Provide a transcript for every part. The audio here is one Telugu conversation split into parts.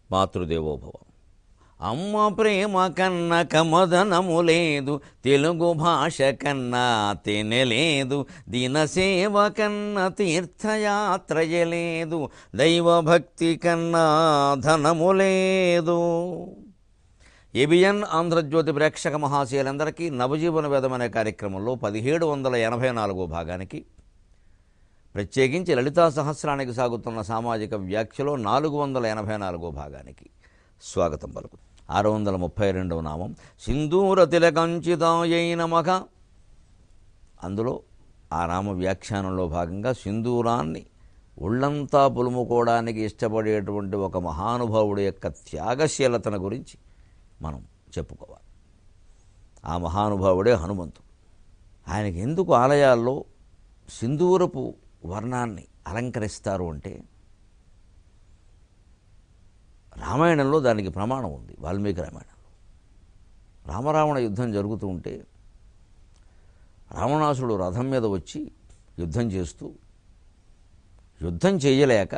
మాతృదేవోభవ అమ్మ ప్రేమ కన్న కమదనము లేదు తెలుగు భాష కన్నా తెనెలేదు దినసేవ కన్న తీర్థయాత్రయ లేదు దైవభక్తి కన్నా ధనము లేదు ఏబిఎన్ ఆంధ్రజ్యోతి ప్రేక్షక మహాశయులందరికీ నవజీవన వేదం అనే కార్యక్రమంలో పదిహేడు వందల ఎనభై నాలుగో భాగానికి ప్రత్యేకించి లలితా సహస్రానికి సాగుతున్న సామాజిక వ్యాఖ్యలో నాలుగు వందల ఎనభై నాలుగో భాగానికి స్వాగతం పలుకు ఆరు వందల ముప్పై రెండవ నామం సింధూర తిలకంచితాయైన మఖ అందులో ఆ నామ వ్యాఖ్యానంలో భాగంగా సింధూరాన్ని ఒళ్ళంతా పులుముకోవడానికి ఇష్టపడేటువంటి ఒక మహానుభావుడి యొక్క త్యాగశీలతను గురించి మనం చెప్పుకోవాలి ఆ మహానుభావుడే హనుమంతుడు ఆయనకి ఎందుకు ఆలయాల్లో సింధూరపు వర్ణాన్ని అలంకరిస్తారు అంటే రామాయణంలో దానికి ప్రమాణం ఉంది వాల్మీకి రామాయణంలో రామరావణ యుద్ధం జరుగుతూ ఉంటే రావణాసుడు రథం మీద వచ్చి యుద్ధం చేస్తూ యుద్ధం చేయలేక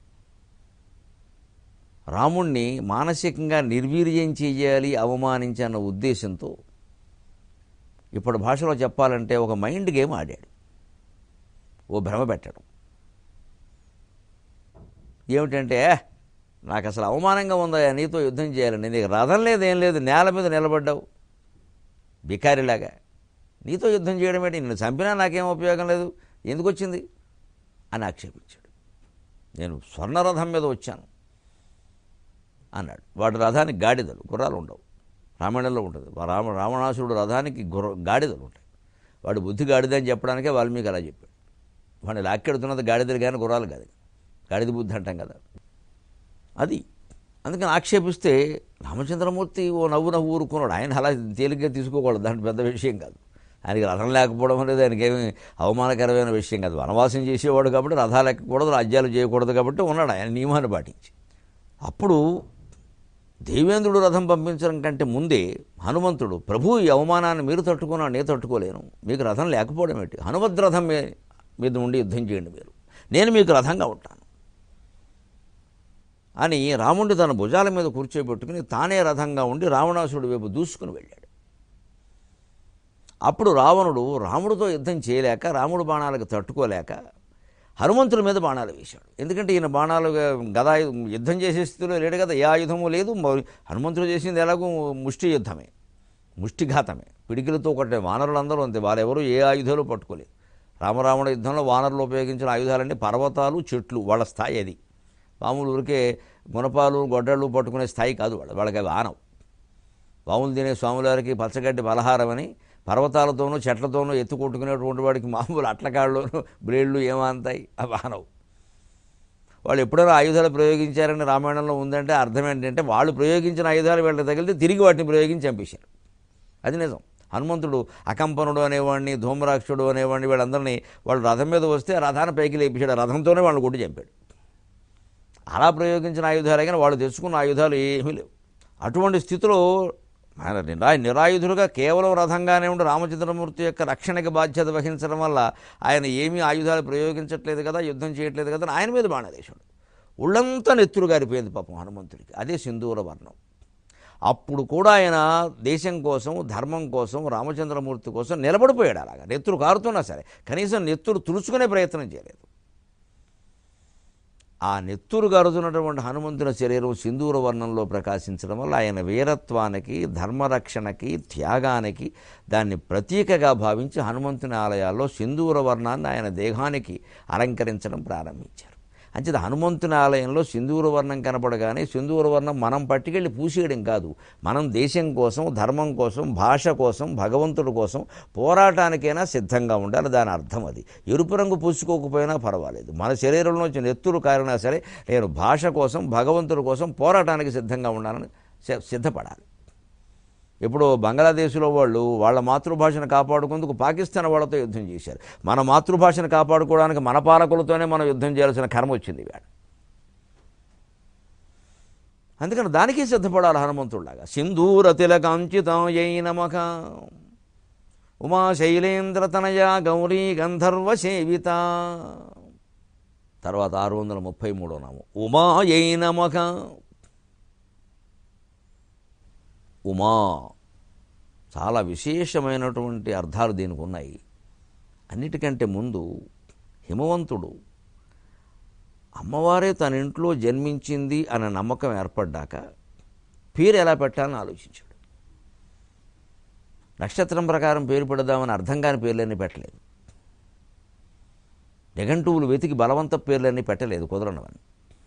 రాముణ్ణి మానసికంగా నిర్వీర్యం చేయాలి అవమానించి అన్న ఉద్దేశంతో ఇప్పుడు భాషలో చెప్పాలంటే ఒక మైండ్ గేమ్ ఆడాడు ఓ భ్రమ పెట్టడం ఏమిటంటే "ఏ, నాకు అసలు అవమానంగా ఉందా నీతో యుద్ధం చేయాలని నీకు రథం లేదు ఏం లేదు నేల మీద నిలబడ్డావు బికారిలాగా నీతో యుద్ధం చేయడం ఏంటి నిన్ను చంపినా నాకేం ఉపయోగం లేదు ఎందుకు వచ్చింది అని ఆక్షేపించాడు నేను స్వర్ణరథం మీద వచ్చాను అన్నాడు వాడి రథానికి గాడిదలు గుర్రాలు ఉండవు రామాయణంలో ఉంటుంది రామ రావణాసురుడు రథానికి గుర్ర గాడిదలు ఉంటాయి వాడు బుద్ధి గాడిద అని చెప్పడానికే వాల్మీకి అలా చెప్పాడు వాడిని లాక్కెడుతున్నది గాడిదలు కానీ గుర్రాలు కాదు గాడిద బుద్ధి అంటాం కదా అది అందుకని ఆక్షేపిస్తే రామచంద్రమూర్తి ఓ నవ్వు నవ్వు ఊరుకున్నాడు ఆయన అలా తేలిగ్గా తీసుకోకూడదు దాంట్లో పెద్ద విషయం కాదు ఆయనకి రథం లేకపోవడం అనేది ఆయనకి ఏమి అవమానకరమైన విషయం కాదు వనవాసం చేసేవాడు కాబట్టి రథాలు ఎక్కకూడదు రాజ్యాలు చేయకూడదు కాబట్టి ఉన్నాడు ఆయన నియమాన్ని పాటించి అప్పుడు దేవేంద్రుడు రథం పంపించడం కంటే ముందే హనుమంతుడు ప్రభు ఈ అవమానాన్ని మీరు తట్టుకున్నా నేను తట్టుకోలేను మీకు రథం లేకపోవడం ఏంటి హనుమద్ రథం మీ- మీద ఉండి యుద్ధం చేయండి మీరు నేను మీకు రథంగా ఉంటాను అని రాముడిని తన భుజాల మీద కూర్చోబెట్టుకుని తానే రథంగా ఉండి రావణాసురుడి వైపు దూసుకుని వెళ్ళాడు అప్పుడు రావణుడు రాముడితో యుద్ధం చేయలేక రాముడు బాణాలకు తట్టుకోలేక హనుమంతుడి మీద బాణాలు వేశాడు ఎందుకంటే ఈయన బాణాలు గదా యుద్ధం చేసే స్థితిలో లేడు కదా ఏ ఆయుధము లేదు మ- హనుమంతుడు చేసింది ఎలాగో ముష్టి యుద్ధమే ముష్టిఘాతమే పిడికిలతో కొట్టే వానరులందరూ అంతే వాళ్ళెవరూ ఏ ఆయుధాలు పట్టుకోలేదు రామరావణ యుద్ధంలో వానరులు ఉపయోగించిన ఆయుధాలన్నీ పర్వతాలు చెట్లు వాళ్ళ స్థాయి అది మామూలు ఊరికే గుణపాలు గొడ్డళ్ళు పట్టుకునే స్థాయి కాదు వాళ్ళు వాళ్ళకి అవి ఆనవు పాములు తినే స్వాములారికి పచ్చగడ్డి పలహారమని పర్వతాలతోనూ చెట్లతోనూ ఎత్తు కొట్టుకునేటువంటి వాడికి మామూలు అట్లకాళ్ళలోనూ బ్లేడ్లు ఏమంతాయి అవి ఆనవు వాళ్ళు ఎప్పుడైనా ఆయుధాలు ప్రయోగించారని రామాయణంలో ఉందంటే అర్థం ఏంటంటే వాళ్ళు ప్రయోగించిన ఆయుధాలు వీళ్ళకి తగిలితే తిరిగి వాటిని ప్రయోగించి చంపేశారు అది నిజం హనుమంతుడు అకంపనుడు అనేవాడిని ధూమరాక్షుడు అనేవాడిని వీళ్ళందరినీ వాళ్ళు రథం మీద వస్తే ఆ రథాన్ని పైకి లేపించాడు ఆ రథంతోనే వాళ్ళని కొట్టి చంపాడు అలా ప్రయోగించిన ఆయుధాలే కానీ వాళ్ళు తెచ్చుకున్న ఆయుధాలు ఏమీ లేవు అటువంటి స్థితిలో ఆయన నిరా నిరాయుధుడుగా కేవలం రథంగానే ఉండి రామచంద్రమూర్తి యొక్క రక్షణకి బాధ్యత వహించడం వల్ల ఆయన ఏమీ ఆయుధాలు ప్రయోగించట్లేదు కదా యుద్ధం చేయట్లేదు కదా అని ఆయన మీద బాణదేశాడు ఉళ్ళంతా నెత్తురు గారిపోయింది పాపం హనుమంతుడికి అదే సింధూర వర్ణం అప్పుడు కూడా ఆయన దేశం కోసం ధర్మం కోసం రామచంద్రమూర్తి కోసం నిలబడిపోయాడు అలాగా నెత్తురు కారుతున్నా సరే కనీసం నెత్తురు తుడుచుకునే ప్రయత్నం చేయలేదు ఆ నెత్తురు గరుతున్నటువంటి హనుమంతుని శరీరం సింధూర వర్ణంలో ప్రకాశించడం వల్ల ఆయన వీరత్వానికి ధర్మరక్షణకి త్యాగానికి దాన్ని ప్రతీకగా భావించి హనుమంతుని ఆలయాల్లో సింధూర వర్ణాన్ని ఆయన దేహానికి అలంకరించడం ప్రారంభించారు అంచేది హనుమంతుని ఆలయంలో సింధూర వర్ణం కనపడగానే సింధూర వర్ణం మనం పట్టుకెళ్ళి పూసేయడం కాదు మనం దేశం కోసం ధర్మం కోసం భాష కోసం భగవంతుడి కోసం పోరాటానికైనా సిద్ధంగా ఉండాలి దాని అర్థం అది ఎరుపు రంగు పూసుకోకపోయినా పర్వాలేదు మన శరీరంలో నుంచి నెత్తురు కారినా సరే నేను భాష కోసం భగవంతుడి కోసం పోరాటానికి సిద్ధంగా ఉండాలని సి- సిద్ధపడాలి ఇప్పుడు బంగ్లాదేశ్లో వాళ్ళు వాళ్ళ మాతృభాషను కాపాడుకుందుకు పాకిస్తాన్ వాళ్ళతో యుద్ధం చేశారు మన మాతృభాషను కాపాడుకోవడానికి మన పాలకులతోనే మనం యుద్ధం చేయాల్సిన కర్మ వచ్చింది వేడ అందుకని దానికి సిద్ధపడాలి హనుమంతుడిలాగా సింధూర తిలకాంచితం యై నమక ఉమా శైలేంద్ర తనయ గౌరీ గంధర్వ సేవిత తర్వాత ఆరు వందల ముప్పై మూడో నామం ఉమా యై నమక ఉమా చాలా విశేషమైనటువంటి అర్థాలు దీనికి ఉన్నాయి అన్నిటికంటే ముందు హిమవంతుడు అమ్మవారే తన ఇంట్లో జన్మించింది అనే నమ్మకం ఏర్పడ్డాక పేరు ఎలా పెట్టాలని ఆలోచించాడు నక్షత్రం ప్రకారం పేరు పెడదామని అర్థం కాని పేర్లన్నీ పెట్టలేదు నిఘంటువులు వెతికి బలవంత పేర్లన్నీ పెట్టలేదు కుదరనవని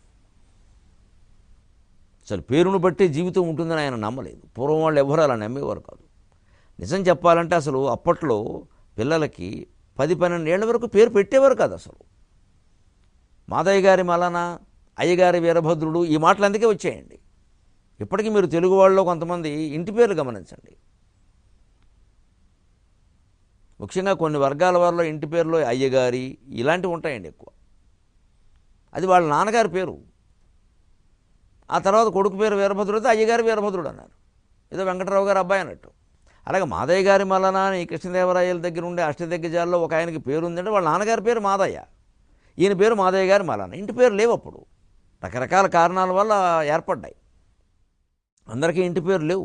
అసలు పేరును బట్టే జీవితం ఉంటుందని ఆయన నమ్మలేదు పూర్వం వాళ్ళు ఎవరు అలా నమ్మేవారు కాదు నిజం చెప్పాలంటే అసలు అప్పట్లో పిల్లలకి పది పన్నెండేళ్ల వరకు పేరు పెట్టేవారు కాదు అసలు మాదయ్య గారి మలన అయ్యగారి వీరభద్రుడు ఈ మాటలు అందుకే వచ్చాయండి ఇప్పటికీ మీరు తెలుగు వాళ్ళలో కొంతమంది ఇంటి పేర్లు గమనించండి ముఖ్యంగా కొన్ని వర్గాల వారిలో ఇంటి పేరులో అయ్యగారి ఇలాంటివి ఉంటాయండి ఎక్కువ అది వాళ్ళ నాన్నగారి పేరు ఆ తర్వాత కొడుకు పేరు వీరభద్రుడు అయితే అయ్యగారి వీరభద్రుడు అన్నారు ఏదో వెంకటరావు గారు అబ్బాయి అన్నట్టు అలాగే మాదయ్య గారి మల్లన అని కృష్ణదేవరాయల దగ్గర ఉండే అష్టదిగ్గజాల్లో ఒక ఆయనకి పేరు ఉందంటే వాళ్ళ నాన్నగారి పేరు మాదయ్య ఈయన పేరు మాదయ్య గారి మల్లన ఇంటి పేరు లేవు అప్పుడు రకరకాల కారణాల వల్ల ఏర్పడ్డాయి అందరికీ ఇంటి పేరు లేవు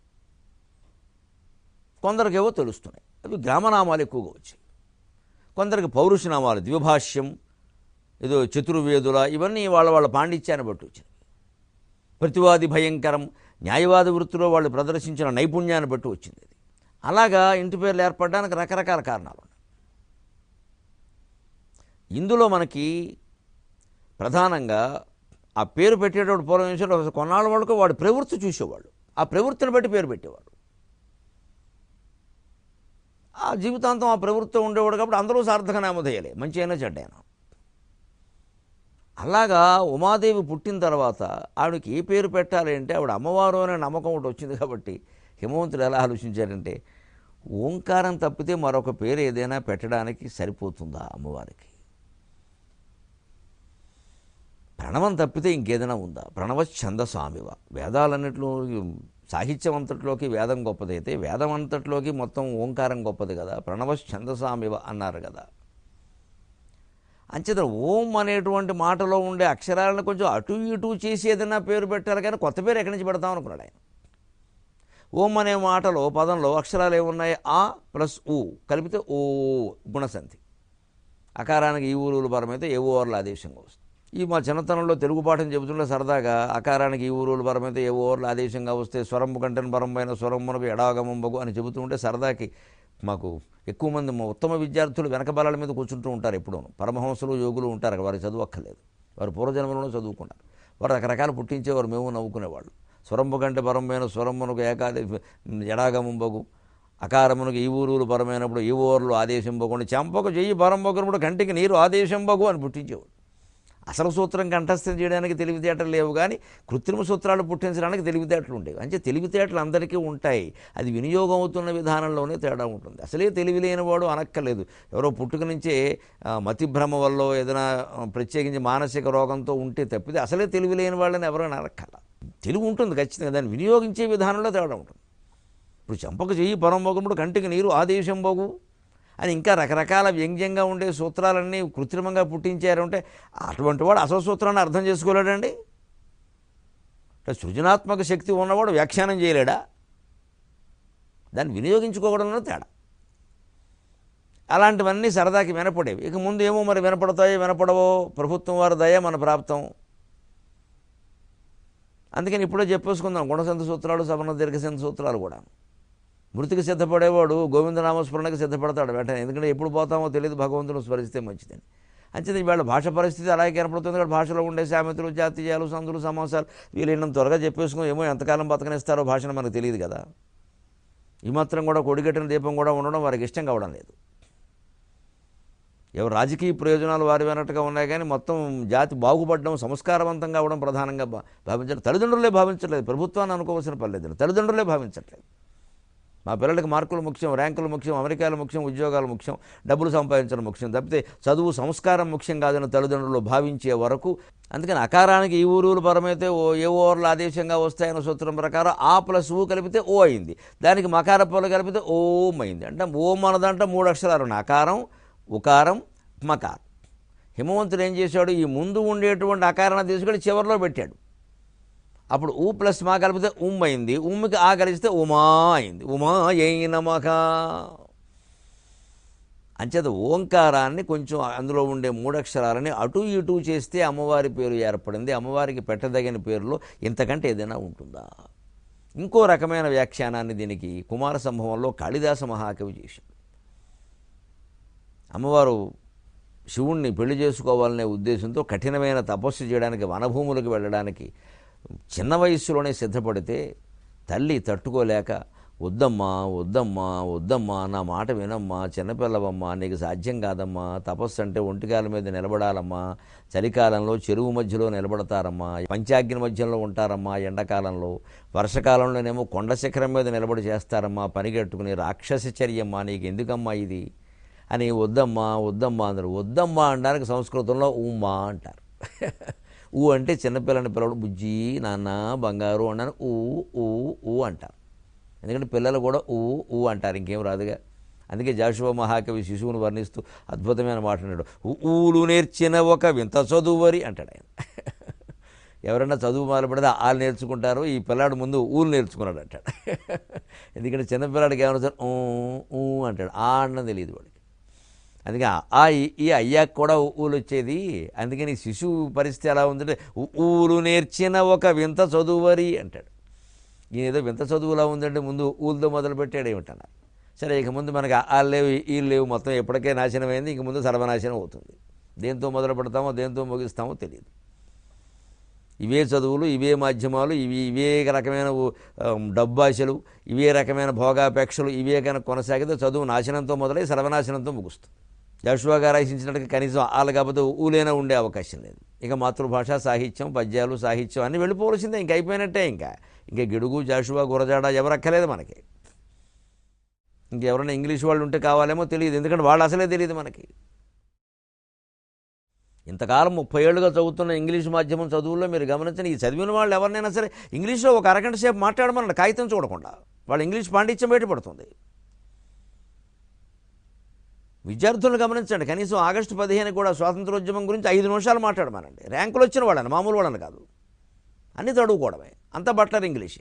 కొందరికేవో తెలుస్తున్నాయి అవి గ్రామనామాలు ఎక్కువగా వచ్చాయి కొందరికి పౌరుషనామాలు ద్విభాష్యం ఏదో చతుర్వేదుల ఇవన్నీ వాళ్ళ వాళ్ళ పాండిత్యాన్ని బట్టి వచ్చినవి ప్రతివాది భయంకరం న్యాయవాద వృత్తిలో వాళ్ళు ప్రదర్శించిన నైపుణ్యాన్ని బట్టి వచ్చింది ఇది అలాగా ఇంటి పేర్లు ఏర్పడడానికి రకరకాల కారణాలు ఉన్నాయి ఇందులో మనకి ప్రధానంగా ఆ పేరు పెట్టేటప్పుడు పూర్వం చేసేటప్పుడు కొన్నాళ్ళ వరకు వాడి ప్రవృత్తి చూసేవాళ్ళు ఆ ప్రవృత్తిని బట్టి పేరు పెట్టేవాడు ఆ జీవితాంతం ఆ ప్రవృత్తి ఉండేవాడు కాబట్టి అందరూ సార్థక నామధేయాలే మంచి అయినా చెడ్డైనా అలాగా ఉమాదేవి పుట్టిన తర్వాత ఆవిడకి ఏ పేరు పెట్టాలి అంటే ఆవిడ అమ్మవారు అనే నమ్మకం ఒకటి వచ్చింది కాబట్టి హిమవంతుడు ఎలా ఆలోచించారంటే ఓంకారం తప్పితే మరొక పేరు ఏదైనా పెట్టడానికి సరిపోతుందా అమ్మవారికి ప్రణవం తప్పితే ఇంకేదైనా ఉందా ప్రణవ ఛందస్వామివ వేదాలన్నిట్లో సాహిత్యం అంతట్లోకి వేదం గొప్పదైతే వేదం అంతట్లోకి మొత్తం ఓంకారం గొప్పది కదా ప్రణవ ఛందస్వామివ అన్నారు కదా అంచేత ఓం అనేటువంటి మాటలో ఉండే అక్షరాలను కొంచెం అటు ఇటు చేసి ఏదైనా పేరు పెట్టాలి కానీ కొత్త పేరు ఎక్కడి నుంచి పెడతాం అనుకున్నాడు ఆయన ఓం అనే మాటలో పదంలో అక్షరాలు ఏమున్నాయి ఆ ప్లస్ ఊ కలిపితే ఓ గుణసంధి అకారానికి ఈ ఊరులు పరమైతే ఏ ఓవర్ల ఆదేశంగా వస్తుంది ఈ మా చిన్నతనంలో తెలుగు పాఠం చెబుతుంటే సరదాగా అకారానికి ఈ ఊరులు పరమైతే ఏ ఓవర్ల ఆదేశంగా వస్తే స్వరంబు కంటెన్ పరంపైన స్వరమునకు ఎడాగమంబగు అని చెబుతుంటే సరదాకి మాకు ఎక్కువ మంది మా ఉత్తమ విద్యార్థులు వెనక బలాల మీద కూర్చుంటూ ఉంటారు ఎప్పుడూ పరమహంసలు యోగులు ఉంటారు అక్కడ వారికి చదువు అక్కర్లేదు వారు పూర్వజన్మలోనే చదువుకున్నారు వారు రకరకాలు పుట్టించేవారు మేము నవ్వుకునేవాళ్ళు స్వరంబు కంటే పరమైన స్వరమునకు ఏకాది ఎడాగమంబగు అకారమునకు ఈ ఊరులు పరమైనప్పుడు ఈ ఊర్లు ఆదేశింపకుండా చెంపకు చెయ్యి పరంబొకనప్పుడు కంటికి నీరు ఆదేశంబగు అని పుట్టించేవాడు అసలు సూత్రం కంఠస్థం చేయడానికి తెలివితేటలు లేవు కానీ కృత్రిమ సూత్రాలు పుట్టించడానికి తెలివితేటలు ఉండేవి అంటే తెలివితేటలు అందరికీ ఉంటాయి అది వినియోగం అవుతున్న విధానంలోనే తేడా ఉంటుంది అసలే తెలివి లేనివాడు అనక్కర్లేదు ఎవరో పుట్టుక నుంచే ఆ, మతిభ్రమ వల్ల ఏదైనా ఆ, ప్రత్యేకించి మానసిక రోగంతో ఉంటే తప్పితే అసలే తెలివి లేని వాళ్ళని ఎవరైనా అనక్కల తెలివి ఉంటుంది ఖచ్చితంగా దాన్ని వినియోగించే విధానంలో తేడా ఉంటుంది ఇప్పుడు చెంపకు చెయ్యి పరంబోగముడు కంటికి నీరు ఆదేశం బోగు అని ఇంకా రకరకాల వ్యంగ్యంగా ఉండే సూత్రాలన్నీ కృత్రిమంగా పుట్టించారు అంటే అటువంటి వాడు అసలు సూత్రాన్ని అర్థం చేసుకోలేడండి అంటే సృజనాత్మక శక్తి ఉన్నవాడు వ్యాఖ్యానం చేయలేడా దాన్ని వినియోగించుకోవడంలో తేడా అలాంటివన్నీ సరదాకి వినపడేవి ఇక ముందు ఏమో మరి వినపడతాయో వినపడవో ప్రభుత్వం వారి దయ మన ప్రాప్తం అందుకని ఇప్పుడే చెప్పేసుకుందాం గుణసంత సూత్రాలు సవర్ణ దీర్ఘసంత సూత్రాలు కూడా మృతికి సిద్ధపడేవాడు గోవిందనామస్మరణకి సిద్ధపడతాడు వెంటనే ఎందుకంటే ఎప్పుడు పోతామో తెలియదు భగవంతుని స్మరిస్తే మంచిదని అంచేది ఇవాళ భాష పరిస్థితి అలాగే కనపడుతుంది కాబట్టి భాషలో ఉండే సామెతలు జాతీయాలు సందులు సమాసాలు వీళ్ళైనంత త్వరగా చెప్పేసుకుని ఏమో ఎంతకాలం బతకనిస్తారో భాషను మనకు తెలియదు కదా ఈ మాత్రం కూడా కొడిగట్టిన దీపం కూడా ఉండడం వారికి ఇష్టం కావడం లేదు ఎవరు రాజకీయ ప్రయోజనాలు వారి వెనట్టుగా ఉన్నాయి కానీ మొత్తం జాతి బాగుపడడం సంస్కారవంతంగా అవడం ప్రధానంగా భా- భావించడం తల్లిదండ్రులే భావించట్లేదు ప్రభుత్వాన్ని అనుకోవాల్సిన పర్లేదు తల్లిదండ్రులే భావించట్లేదు మా పిల్లలకి మార్కులు ముఖ్యం ర్యాంకులు ముఖ్యం అమెరికాలు ముఖ్యం ఉద్యోగాలు ముఖ్యం డబ్బులు సంపాదించడం ముఖ్యం తప్పితే చదువు సంస్కారం ముఖ్యం కాదని తల్లిదండ్రులు భావించే వరకు అందుకని అకారానికి ఈ ఊరులు పరమైతే ఓ ఏ ఓవర్లు ఆదేశంగా వస్తాయన్న సూత్రం ప్రకారం ఆ ప్లస్ ఊ కలిపితే ఓ అయింది దానికి మకార పొల కలిపితే ఓం అయింది అంటే ఓం అన్నదంటే మూడు అక్షరాలు ఉన్నాయి అకారం ఉకారం మకారం హిమవంతుడు ఏం చేశాడు ఈ ముందు ఉండేటువంటి అకారాన్ని తీసుకొని చివరిలో పెట్టాడు అప్పుడు ఊ ప్లస్ మా కలిపితే ఉమ్ అయింది ఉమ్మికి ఆ కలిస్తే ఉమా అయింది ఉమా ఏ నమక అంచేత ఓంకారాన్ని కొంచెం అందులో ఉండే మూడక్షరాలని అటు ఇటు చేస్తే అమ్మవారి పేరు ఏర్పడింది అమ్మవారికి పెట్టదగిన పేరులో ఇంతకంటే ఏదైనా ఉంటుందా ఇంకో రకమైన వ్యాఖ్యానాన్ని దీనికి కుమార సంభవంలో కాళిదాస మహాకవి చేశాడు అమ్మవారు శివుణ్ణి పెళ్లి చేసుకోవాలనే ఉద్దేశంతో కఠినమైన తపస్సు చేయడానికి వనభూములకు వెళ్ళడానికి చిన్న వయస్సులోనే సిద్ధపడితే తల్లి తట్టుకోలేక వద్దమ్మా వద్దమ్మా వద్దమ్మా నా మాట వినమ్మా చిన్నపిల్లవమ్మా నీకు సాధ్యం కాదమ్మా తపస్సు అంటే ఒంటికాల మీద నిలబడాలమ్మా చలికాలంలో చెరువు మధ్యలో నిలబడతారమ్మా పంచాగ్ని మధ్యలో ఉంటారమ్మా ఎండాకాలంలో వర్షకాలంలోనేమో కొండ శిఖరం మీద నిలబడి చేస్తారమ్మా పనిగట్టుకుని రాక్షస చర్యమ్మా నీకు ఎందుకమ్మా ఇది అని వద్దమ్మా వద్దమ్మా అందరు వద్దమ్మా అనడానికి సంస్కృతంలో ఊమ్మా అంటారు ఊ అంటే చిన్నపిల్లని పిల్లడు బుజ్జి నాన్న బంగారు అన్నాను ఊ ఊ ఊ అంటారు ఎందుకంటే పిల్లలు కూడా ఊ ఊ అంటారు ఇంకేం రాదుగా అందుకే జాషువా మహాకవి శిశువును వర్ణిస్తూ అద్భుతమైన మాట అన్నాడు "ఊ- ఊలు నేర్చిన ఒక వింత చదువరి అంటాడు ఆయన ఎవరైనా చదువు మొదలు పెడితే ఆలు నేర్చుకుంటారు ఈ పిల్లాడు ముందు ఊలు నేర్చుకున్నాడు అంటాడు ఎందుకంటే చిన్నపిల్లాడికి ఏమైనా సరే ఊ ఊ అంటాడు ఆ అన్న తెలియదు వాడికి అందుకే ఆ- ఆ ఈ- ఈ అయ్యాక కూడా ఊ- ఊలు వచ్చేది అందుకని శిశువు పరిస్థితి ఎలా ఉందంటే ఊ- ఊలు నేర్చిన ఒక వింత చదువరి అంటాడు ఈయన ఏదో వింత చదువులా ఉందంటే ముందు ఊళ్ళతో మొదలు పెట్టాడు ఏమిటన్నారు సరే ఇక ముందు మనకి ఆ లేవు ఈ లేవు మొత్తం ఎప్పటికే నాశనమైంది ఇంక ముందు సర్వనాశనం అవుతుంది దేంతో మొదలు పెడతామో దేంతో ముగిస్తామో తెలియదు ఇవే చదువులు ఇవే మాధ్యమాలు ఇవి ఇవే రకమైన ఆ, డబ్బాశలు ఇవే రకమైన భోగాపేక్షలు ఇవే కనుక కొనసాగితే చదువు నాశనంతో మొదలై సర్వనాశనంతో ముగుస్తుంది జాషువా గారు రచించినట్టుగా కనీసం ఆలు కాకపోతే ఊలైనా ఉండే అవకాశం లేదు ఇక మాతృభాష సాహిత్యం పద్యాలు సాహిత్యం అన్నీ వెళ్ళిపోవలసిందే ఇంక అయిపోయినట్టే ఇంకా ఇంకా గిడుగు జాషువా గురజాడ ఎవరు అక్కలేదు మనకి ఇంకెవరైనా ఇంగ్లీష్ వాళ్ళు ఉంటే కావాలేమో తెలియదు ఎందుకంటే వాళ్ళు అసలే తెలియదు మనకి ఇంతకాలం ముప్పై ఏళ్ళుగా చదువుతున్న ఇంగ్లీష్ మాధ్యమం చదువుల్లో మీరు గమనించండి ఈ చదివిన వాళ్ళు ఎవరినైనా సరే ఇంగ్లీష్లో ఒక అరగంట సేపు మాట్లాడమనండి కాగితం చూడకుండా వాళ్ళు ఇంగ్లీష్ పాండిత్యం బయటపడుతుంది విద్యార్థులను గమనించండి కనీసం ఆగస్టు పదిహేను కూడా స్వాతంత్రోద్యమం గురించి ఐదు నిమిషాలు మాట్లాడమనండి ర్యాంకులు వచ్చిన వాళ్ళని మామూలు వాళ్ళని కాదు అన్ని చదువుకోవడమే అంత బట్లర్ ఇంగ్లీషే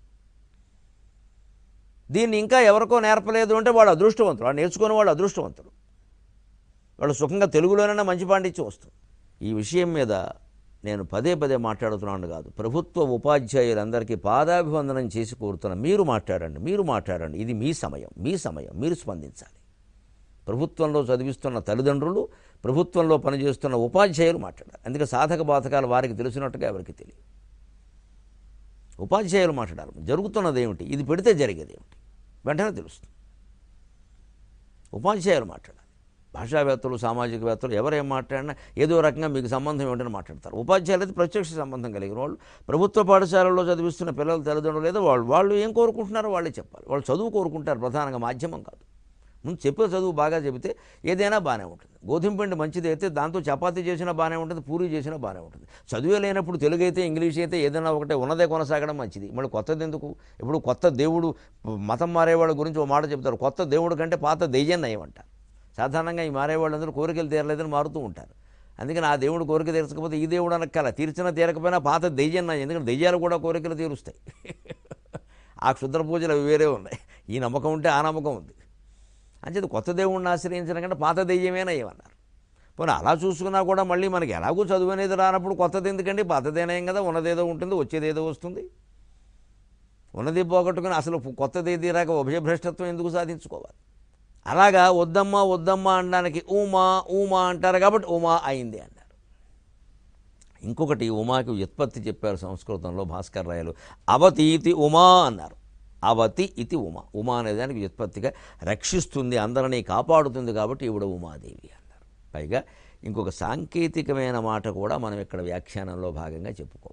దీన్ని ఇంకా ఎవరికో నేర్పలేదు అంటే వాడు అదృష్టవంతుడు వాడు నేర్చుకునే వాళ్ళు అదృష్టవంతుడు వాళ్ళు సుఖంగా తెలుగులోనైనా మంచి పాండిత్యం వస్తుంది ఈ విషయం మీద నేను పదే పదే మాట్లాడుతున్నాను కాదు ప్రభుత్వ ఉపాధ్యాయులందరికీ పాదాభివందనం చేసి కోరుతున్నా మీరు మాట్లాడండి మీరు మాట్లాడండి ఇది మీ సమయం మీ సమయం మీరు స్పందించాలి ప్రభుత్వంలో చదివిస్తున్న తల్లిదండ్రులు ప్రభుత్వంలో పనిచేస్తున్న ఉపాధ్యాయులు మాట్లాడాలి అందుకే సాధక బాధకాలు వారికి తెలిసినట్టుగా ఎవరికి తెలియదు ఉపాధ్యాయులు మాట్లాడాలి జరుగుతున్నది ఏమిటి ఇది పెడితే జరిగేది ఏమిటి వెంటనే తెలుస్తుంది ఉపాధ్యాయులు మాట్లాడాలి భాషావేత్తలు సామాజికవేత్తలు ఎవరేం మాట్లాడినా ఏదో రకంగా మీకు సంబంధం ఏమిటని మాట్లాడతారు ఉపాధ్యాయులు అయితే ప్రత్యక్ష సంబంధం కలిగిన వాళ్ళు ప్రభుత్వ పాఠశాలల్లో చదివిస్తున్న పిల్లల తల్లిదండ్రులు లేదా వాళ్ళు వాళ్ళు ఏం కోరుకుంటున్నారో వాళ్ళే చెప్పాలి వాళ్ళు చదువు కోరుకుంటారు ప్రధానంగా మాధ్యమం కాదు ముందు చెప్పే చదువు బాగా చెబితే ఏదైనా బాగానే ఉంటుంది గోధుమ పిండి మంచిది అయితే దాంతో చపాతీ చేసినా బాగానే ఉంటుంది పూరి చేసినా బాగానే ఉంటుంది చదువే లేనప్పుడు తెలుగు అయితే ఇంగ్లీష్ అయితే ఏదైనా ఒకటే ఉన్నదే కొనసాగడం మంచిది మళ్ళీ కొత్తది ఎందుకు ఇప్పుడు కొత్త దేవుడు మతం మారేవాళ్ళ గురించి ఓ మాట చెప్తారు కొత్త దేవుడు కంటే పాత దెయ్యం నయమంటారు సాధారణంగా ఈ మారేవాళ్ళందరూ కోరికలు తీరలేదని మారుతూ ఉంటారు అందుకని ఆ దేవుడు కోరిక తీర్చకపోతే ఈ దేవుడు అనక్కల తీర్చినా తీరకపోయినా పాత దెయ్యం నయం ఎందుకంటే దెయ్యాలు కూడా కోరికలు తీరుస్తాయి ఆ క్షుద్ర పూజలు అవి వేరే ఉన్నాయి ఈ నమ్మకం ఉంటే ఆ నమ్మకం ఉంది అంచేది కొత్త దేవుడిని ఆశ్రయించడం కంటే పాత దెయ్యమేనా ఏమన్నారు పోనీ అలా చూసుకున్నా కూడా మళ్ళీ మనకి ఎలాగో చదువు అనేది రానప్పుడు కొత్తది ఎందుకండి పాతదేనేం కదా ఉన్నదేదో ఉంటుంది వచ్చేదేదో వస్తుంది ఉన్నది పోగొట్టుకుని అసలు కొత్తది ఏది రాక ఉభయభ్రష్టత్వం ఎందుకు సాధించుకోవాలి అలాగా వద్దమ్మా వద్దమ్మా అనడానికి ఊమా ఊమా అంటారు కాబట్టి ఉమా అయింది అన్నారు ఇంకొకటి ఉమాకి వ్యుత్పత్తి చెప్పారు సంస్కృతంలో భాస్కర్ రాయలు అవతీతి ఉమా అన్నారు అవతి ఇది ఉమ ఉమా అనే దానికి వ్యుత్పత్తిగా రక్షిస్తుంది అందరినీ కాపాడుతుంది కాబట్టి ఈవిడ ఉమాదేవి అన్నారు పైగా ఇంకొక సాంకేతికమైన మాట కూడా మనం ఇక్కడ వ్యాఖ్యానంలో భాగంగా చెప్పుకోవాలి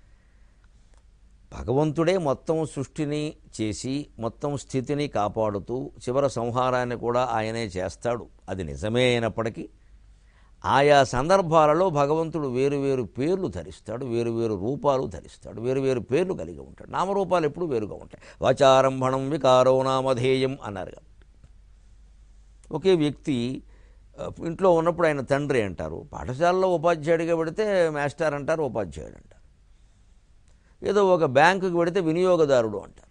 భగవంతుడే మొత్తం సృష్టిని చేసి మొత్తం స్థితిని కాపాడుతూ చివర సంహారాన్ని కూడా ఆయనే చేస్తాడు అది నిజమే అయినప్పటికీ ఆయా సందర్భాలలో భగవంతుడు వేరు వేరు పేర్లు ధరిస్తాడు వేరు వేరు రూపాలు ధరిస్తాడు వేరు వేరు పేర్లు కలిగి ఉంటాడు నామరూపాలు ఎప్పుడూ వేరుగా ఉంటాయి వాచారంభణం వికారో నామధేయం అన్నారు కాబట్టి ఒకే వ్యక్తి ఆ, ఇంట్లో ఉన్నప్పుడు ఆయన తండ్రి అంటారు పాఠశాలలో ఉపాధ్యాయుడిగా పెడితే మాస్టర్ అంటారు ఉపాధ్యాయుడు అంటారు ఏదో ఒక బ్యాంకుకి పెడితే వినియోగదారుడు అంటారు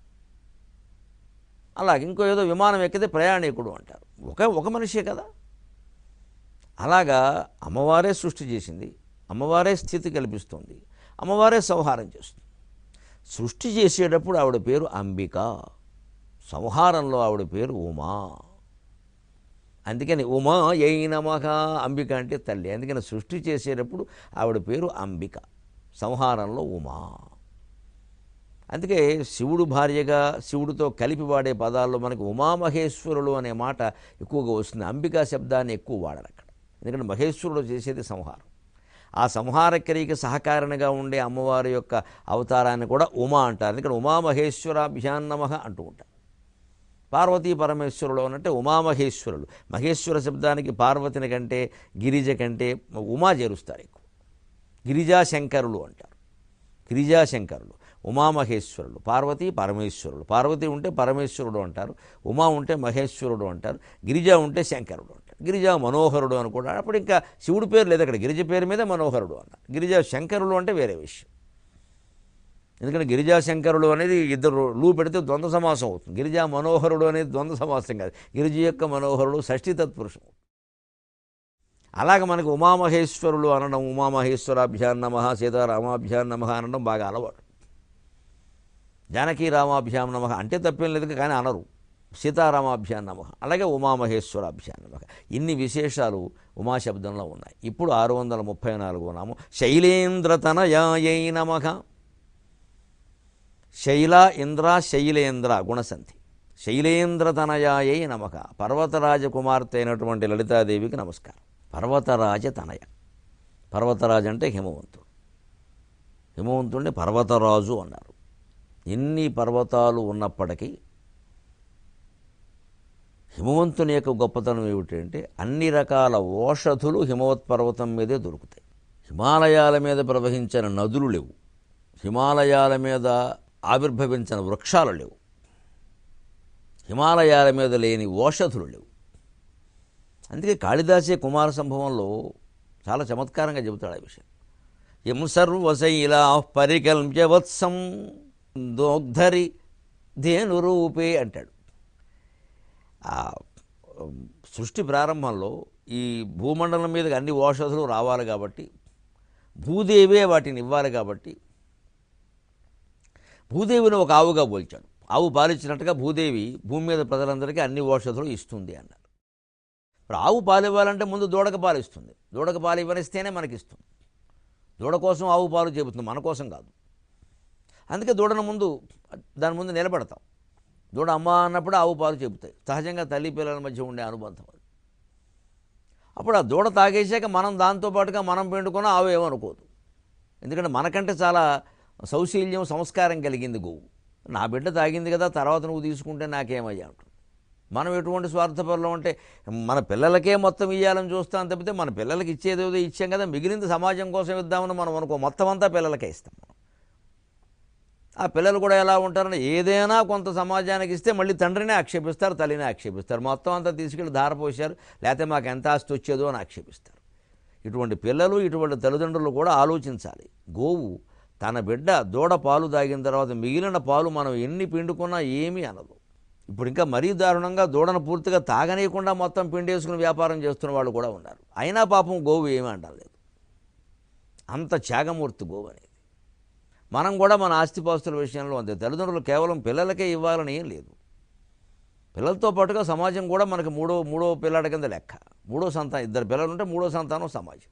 అలాగే ఇంకో ఏదో విమానం ఎక్కితే ప్రయాణికుడు అంటారు ఒక ఒక మనిషే కదా అలాగా అమ్మవారే సృష్టి చేసింది అమ్మవారే స్థితి కల్పిస్తుంది అమ్మవారే సంహారం చేస్తుంది సృష్టి చేసేటప్పుడు ఆవిడ పేరు అంబిక సంహారంలో ఆవిడ పేరు ఉమా అందుకని ఉమా ఏ నమక అంబిక అంటే తల్లి అందుకని సృష్టి చేసేటప్పుడు ఆవిడ పేరు అంబిక సంహారంలో ఉమా అందుకే శివుడు భార్యగా శివుడితో కలిపి వాడే పదాల్లో మనకి ఉమామహేశ్వరులు అనే మాట ఎక్కువగా వస్తుంది అంబికా శబ్దాన్ని ఎక్కువ వాడరు అక్కడ ఎందుకంటే మహేశ్వరుడు చేసేది సంహారం ఆ సంహార క్రియకి సహకారణగా ఉండే అమ్మవారి యొక్క అవతారాన్ని కూడా ఉమా అంటారు ఎందుకంటే ఉమామహేశ్వరాభ్యాన్నమ అంటూ ఉంటారు పార్వతీ పరమేశ్వరుడు అనంటే ఉమామహేశ్వరులు మహేశ్వర శబ్దానికి పార్వతిని కంటే గిరిజ కంటే ఉమా చేరుస్తారు ఎక్కువ గిరిజాశంకరులు అంటారు గిరిజాశంకరులు ఉమామహేశ్వరులు పార్వతీ పరమేశ్వరులు పార్వతి ఉంటే పరమేశ్వరుడు అంటారు ఉమా ఉంటే మహేశ్వరుడు అంటారు గిరిజ ఉంటే శంకరుడు అంటారు గిరిజా మనోహరుడు అని కూడా అప్పుడు ఇంకా శివుడి పేరు లేదు అక్కడ గిరిజ పేరు మీద మనోహరుడు అన్నారు గిరిజా శంకరులు అంటే వేరే విషయం ఎందుకంటే గిరిజా శంకరుడు అనేది ఇద్దరు లూ పెడితే ద్వంద్వ సమాసం అవుతుంది గిరిజా మనోహరుడు అనేది ద్వంద్వ సమాసం కాదు గిరిజ యొక్క మనోహరుడు షష్ఠీ తత్పురుషం అలాగ మనకి ఉమామహేశ్వరులు అనడం ఉమామహేశ్వరాభ్యాన్ నమ సీతారామాభ్యాన్ నమ అనడం బాగా అలవాటు జానకీ రామాభ్యాం నమ అంటే తప్పేం లేదు కానీ అనరు సీతారామాభ్యాన్ నమ అలాగే ఉమామహేశ్వరాభ్యాన్ నమ ఇన్ని విశేషాలు ఉమాశబ్దంలో ఉన్నాయి ఇప్పుడు ఆరు వందల ముప్పై నాలుగు నాము శైలేంద్రతనయాయై నమః శైల ఇంద్ర శైలేంద్ర గుణసంధి శైలేంద్రతనయాయై నమక పర్వతరాజ కుమార్తె అయినటువంటి లలితాదేవికి నమస్కారం పర్వతరాజ తనయ పర్వతరాజు అంటే హిమవంతుడు హిమవంతుడిని పర్వతరాజు అన్నారు ఎన్ని పర్వతాలు ఉన్నప్పటికీ హిమవంతుని యొక్క గొప్పతనం ఏమిటంటే అన్ని రకాల ఓషధులు హిమవత్ పర్వతం మీదే దొరుకుతాయి హిమాలయాల మీద ప్రవహించిన నదులు లేవు హిమాలయాల మీద ఆవిర్భవించిన వృక్షాలు లేవు హిమాలయాల మీద లేని ఓషధులు లేవు అందుకే కాళిదాసే కుమార సంభవంలో చాలా చమత్కారంగా చెబుతాడు ఆ విషయం ఎం సర్వశైలా పరికల్ప్య వత్సం దోగ్ధరి ధేనురూపే అంటాడు ఆ సృష్టి ప్రారంభంలో ఈ భూమండలం మీదకి అన్ని ఓషధులు రావాలి కాబట్టి భూదేవే వాటిని ఇవ్వాలి కాబట్టి భూదేవిని ఒక ఆవుగా పోల్చాడు ఆవు పాలిచ్చినట్టుగా భూదేవి భూమి మీద ప్రజలందరికీ అన్ని ఓషధులు ఇస్తుంది అన్నారు ఇప్పుడు ఆవు పాలు ఇవ్వాలంటే ముందు దూడక పాలు ఇస్తుంది దూడక పాలు ఇవ్వనిస్తేనే మనకి ఇస్తుంది దూడ కోసం ఆవు పాలు చెబుతుంది మన కోసం కాదు అందుకే దూడను ముందు దాని ముందు నిలబడతాం దూడ అమ్మ అన్నప్పుడు ఆవు పాలు చెబుతాయి సహజంగా తల్లి పిల్లల మధ్య ఉండే అనుబంధం అది అప్పుడు ఆ దూడ తాగేసాక మనం దాంతో పాటుగా మనం పిండుకున్న ఆవు ఏమనుకోదు ఎందుకంటే మనకంటే చాలా సౌశీల్యం సంస్కారం కలిగింది గోవు నా బిడ్డ తాగింది కదా తర్వాత నువ్వు తీసుకుంటే నాకేమయ్యా ఉంటుంది మనం ఎటువంటి స్వార్థపరులు అంటే మన పిల్లలకే మొత్తం ఇవ్వాలని చూస్తాం తప్పితే మన పిల్లలకి ఇచ్చేది ఏదో ఇచ్చాం కదా మిగిలింది సమాజం కోసం ఇద్దామని మనం అనుకో మొత్తం అంతా పిల్లలకే ఇస్తాం మనం ఆ పిల్లలు కూడా ఎలా ఉంటారని ఏదైనా కొంత సమాజానికి ఇస్తే మళ్ళీ తండ్రినే ఆక్షేపిస్తారు తల్లిని ఆక్షేపిస్తారు మొత్తం అంతా తీసుకెళ్ళి ధారపోసారు లేకపోతే మాకు ఎంత ఆస్తి వచ్చేదో అని ఆక్షేపిస్తారు ఇటువంటి పిల్లలు ఇటువంటి తల్లిదండ్రులు కూడా ఆలోచించాలి గోవు తన బిడ్డ దూడ పాలు తాగిన తర్వాత మిగిలిన పాలు మనం ఎన్ని పిండుకున్నా ఏమీ అనదు ఇప్పుడు ఇంకా మరీ దారుణంగా దూడను పూర్తిగా తాగనీయకుండా మొత్తం పిండేసుకుని వ్యాపారం చేస్తున్న వాళ్ళు కూడా ఉన్నారు అయినా పాపం గోవు ఏమీ అంటలేదు అంత త్యాగమూర్తి గోవు అనేది మనం కూడా మన ఆస్తిపాస్తుల విషయంలో అంతే తల్లిదండ్రులు కేవలం పిల్లలకే ఇవ్వాలని ఏం లేదు పిల్లలతో పాటుగా సమాజం కూడా మనకి మూడో మూడో పిల్లాడి కింద లెక్క మూడో సంతానం ఇద్దరు పిల్లలు ఉంటే మూడో సంతానం సమాజం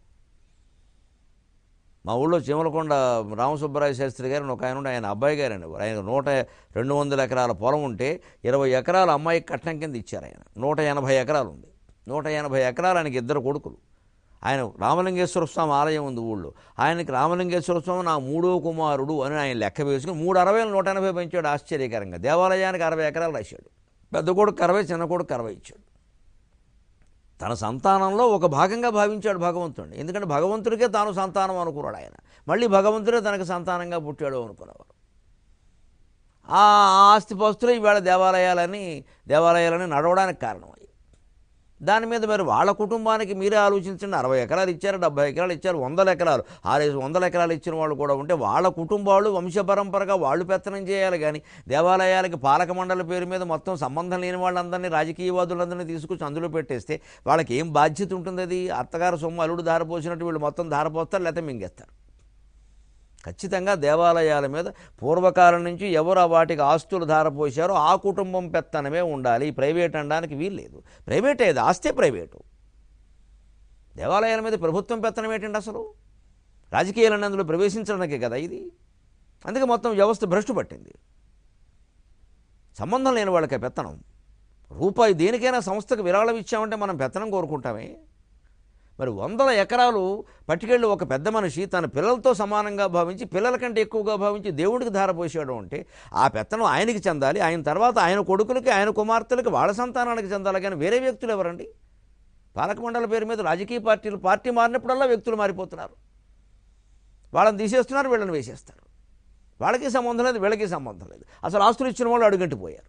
మా ఊళ్ళో చీమలకొండ రామసుబ్బరాయ శాస్త్రి గారు ఒక ఆయన ఉండే ఆయన అబ్బాయి గారు అనేవారు ఆయన నూట రెండు వందల ఎకరాల పొలం ఉంటే ఇరవై ఎకరాల అమ్మాయికి కట్నం కింద ఇచ్చారు ఆయన నూట ఎనభై ఎకరాలు ఉంది నూట ఎనభై ఎకరాలు ఆయనకి ఇద్దరు కొడుకులు ఆయన రామలింగేశ్వర స్వామి ఆలయం ఉంది ఊళ్ళో ఆయనకి రామలింగేశ్వర స్వామి నా మూడో కుమారుడు అని ఆయన లెక్క వేసుకుని మూడు అరవై నూట ఎనభై పెంచాడు ఆశ్చర్యకరంగా దేవాలయానికి అరవై ఎకరాలు రాశాడు పెద్ద కొడుకు అరవై చిన్న కొడుకు అరవై ఇచ్చాడు తన సంతానంలో ఒక భాగంగా భావించాడు భగవంతుడిని ఎందుకంటే భగవంతుడికే తాను సంతానం అనుకున్నాడు ఆయన మళ్ళీ భగవంతుడే తనకు సంతానంగా పుట్టాడు అనుకునేవారు ఆ ఆస్తిపాస్తులు ఈవేళ దేవాలయాలని దేవాలయాలని నడవడానికి కారణమయ్యాయి దాని మీద మరి వాళ్ళ కుటుంబానికి మీరే ఆలోచించండి అరవై ఎకరాలు ఇచ్చారు డెబ్బై ఎకరాలు ఇచ్చారు వందల ఎకరాలు ఆరేసి వందల ఎకరాలు ఇచ్చిన వాళ్ళు కూడా ఉంటే వాళ్ళ కుటుంబాలు వంశపరంపరగా వాళ్ళు పెత్తనం చేయాలి కానీ దేవాలయాలకి పాలక మండలి పేరు మీద మొత్తం సంబంధం లేని వాళ్ళందరినీ రాజకీయవాదులందరినీ తీసుకొచ్చి అందులో పెట్టేస్తే వాళ్ళకి ఏం బాధ్యత ఉంటుంది అది అత్తగారు సొమ్ము అల్లుడు ధారపోసినట్టు వీళ్ళు మొత్తం ధారపోస్తారు లేకపోతే మింగేస్తారు ఖచ్చితంగా దేవాలయాల మీద పూర్వకాలం నుంచి ఎవరు ఆ వాటికి ఆస్తులు ధారపోసారో ఆ కుటుంబం పెత్తనమే ఉండాలి ప్రైవేట్ అనడానికి వీల్లేదు ప్రైవేట్ ఏది ఆస్తే ప్రైవేటు దేవాలయాల మీద ప్రభుత్వం పెత్తనం ఏంటండి అసలు రాజకీయాలన్నీ అందులో ప్రవేశించడానికే కదా ఇది అందుకే మొత్తం వ్యవస్థ భ్రష్టు పట్టింది సంబంధం లేని వాళ్ళకి పెత్తనం రూపాయి దేనికైనా సంస్థకు విరాళం ఇచ్చామంటే మనం పెత్తనం కోరుకుంటామే మరి వందల ఎకరాలు పట్టుకెళ్ళి ఒక పెద్ద మనిషి తన పిల్లలతో సమానంగా భావించి పిల్లల కంటే ఎక్కువగా భావించి దేవుడికి ధారపోసాడు అంటే ఆ పెత్తనం ఆయనకి చెందాలి ఆయన తర్వాత ఆయన కొడుకులకి ఆయన కుమార్తెలకి వాళ్ళ సంతానానికి చెందాలి కానీ వేరే వ్యక్తులు ఎవరండి పాలక మండలి పేరు మీద రాజకీయ పార్టీలు పార్టీ మారినప్పుడల్లా వ్యక్తులు మారిపోతున్నారు వాళ్ళని తీసేస్తున్నారు వీళ్ళని వేసేస్తారు వాళ్ళకి సంబంధం లేదు వీళ్ళకి సంబంధం లేదు అసలు ఆస్తులు ఇచ్చిన వాళ్ళు అడుగంటిపోయారు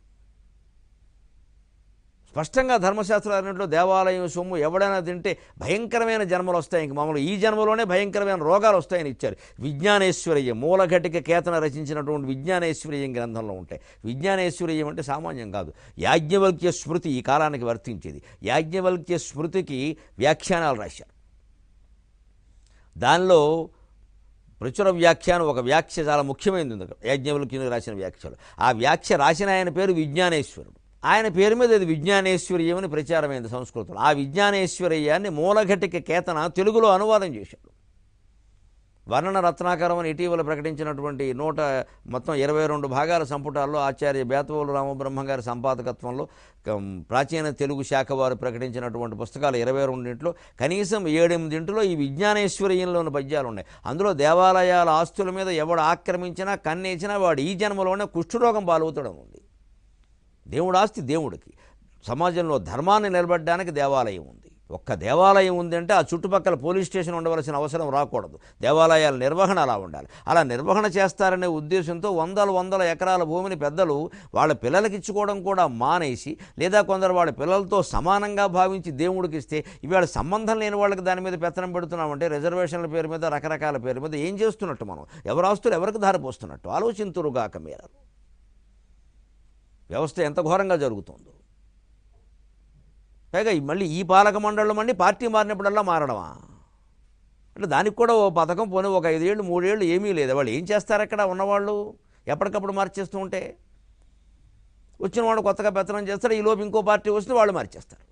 స్పష్టంగా ధర్మశాస్త్రాలన్నింటిలో దేవాలయం సొమ్ము ఎవడైనా తింటే భయంకరమైన జన్మలు వస్తాయి ఇంక మామూలు ఈ జన్మలోనే భయంకరమైన రోగాలు వస్తాయని ఇచ్చారు విజ్ఞానేశ్వరయ్యం మూలఘటిక కేతన రచించినటువంటి విజ్ఞానేశ్వరయ్యం గ్రంథంలో ఉంటాయి విజ్ఞానేశ్వరయ్యం అంటే సామాన్యం కాదు యాజ్ఞవల్క్య స్మృతి ఈ కాలానికి వర్తించేది యాజ్ఞవల్క్య స్మృతికి వ్యాఖ్యానాలు రాశారు దానిలో ప్రచుర వ్యాఖ్యానం ఒక వ్యాఖ్య చాలా ముఖ్యమైనది ఉంది యాజ్ఞవల్క్యునికి రాసిన వ్యాఖ్యలు ఆ వ్యాఖ్య రాసిన ఆయన పేరు విజ్ఞానేశ్వరుడు ఆయన పేరు మీద ఇది విజ్ఞానేశ్వర్యం అని ప్రచారమైంది సంస్కృతంలో ఆ విజ్ఞానేశ్వర్యాన్ని మూలఘటిక కేతన తెలుగులో అనువాదం చేశాడు వర్ణన రత్నాకరం అని ఇటీవల ప్రకటించినటువంటి నూట మొత్తం ఇరవై రెండు భాగాల సంపుటాల్లో ఆచార్య బేతవోలు రామబ్రహ్మ గారి సంపాదకత్వంలో కం, ప్రాచీన తెలుగు శాఖ వారు ప్రకటించినటువంటి పుస్తకాలు ఇరవై రెండింటిలో కనీసం ఏడెనిమిదింటిలో ఈ విజ్ఞానేశ్వర్యంలోని పద్యాలు ఉన్నాయి అందులో దేవాలయాల ఆస్తుల మీద ఎవడు ఆక్రమించినా కన్నేసినా వాడు ఈ జన్మలోనే కుష్ఠరోగం పాలవుతడం ఉంది దేవుడు ఆస్తి దేవుడికి సమాజంలో ధర్మాన్ని నిలబడడానికి దేవాలయం ఉంది ఒక్క దేవాలయం ఉందంటే ఆ చుట్టుపక్కల పోలీస్ స్టేషన్ ఉండవలసిన అవసరం రాకూడదు దేవాలయాల నిర్వహణ అలా ఉండాలి అలా నిర్వహణ చేస్తారనే ఉద్దేశంతో వందల వందల ఎకరాల భూమిని పెద్దలు వాళ్ళ పిల్లలకి ఇచ్చుకోవడం కూడా మానేసి లేదా కొందరు వాళ్ళ పిల్లలతో సమానంగా భావించి దేవుడికి ఇస్తే ఇవాళ సంబంధం లేని వాళ్ళకి దాని మీద పెత్తనం పెడుతున్నామంటే రిజర్వేషన్ల పేరు మీద రకరకాల పేరు మీద ఏం చేస్తున్నట్టు మనం ఎవరు ఆస్తులు ఎవరికి ధారపోస్తున్నట్టు ఆలోచింతురుగాక మీరు వ్యవస్థ ఎంత ఘోరంగా జరుగుతుందో పైగా ఈ- మళ్ళీ ఈ పాలక మండలం అండి పార్టీ మారినప్పుడల్లా మారడమా అంటే దానికి కూడా ఓ పథకం పోనీ ఒక ఐదేళ్ళు మూడేళ్ళు ఏమీ లేదు వాళ్ళు ఏం చేస్తారు అక్కడ ఉన్నవాళ్ళు ఎప్పటికప్పుడు మార్చేస్తూ ఉంటే వచ్చిన వాడు కొత్తగా పెత్తనం చేస్తారు ఈ లోపు ఇంకో పార్టీ వస్తే వాళ్ళు మార్చేస్తారు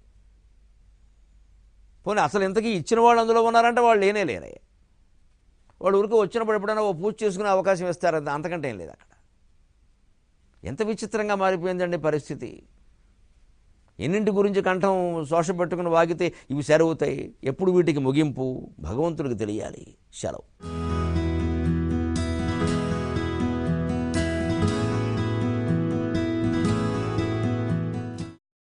పోనీ అసలు ఇంతకీ ఇచ్చిన వాళ్ళు అందులో ఉన్నారంటే వాళ్ళు లేనే లేరే వాళ్ళు ఊరికి వచ్చినప్పుడు ఎప్పుడైనా ఓ పూజ చేసుకునే అవకాశం ఇస్తారంత అంతకంటే ఏం లేదు అక్కడ ఎంత విచిత్రంగా మారిపోయిందండి పరిస్థితి ఎన్నింటి గురించి కంఠం శోష పెట్టుకుని వాగితే ఇవి సెరవుతాయి ఎప్పుడు వీటికి ముగింపు భగవంతుడికి తెలియాలి సెలవు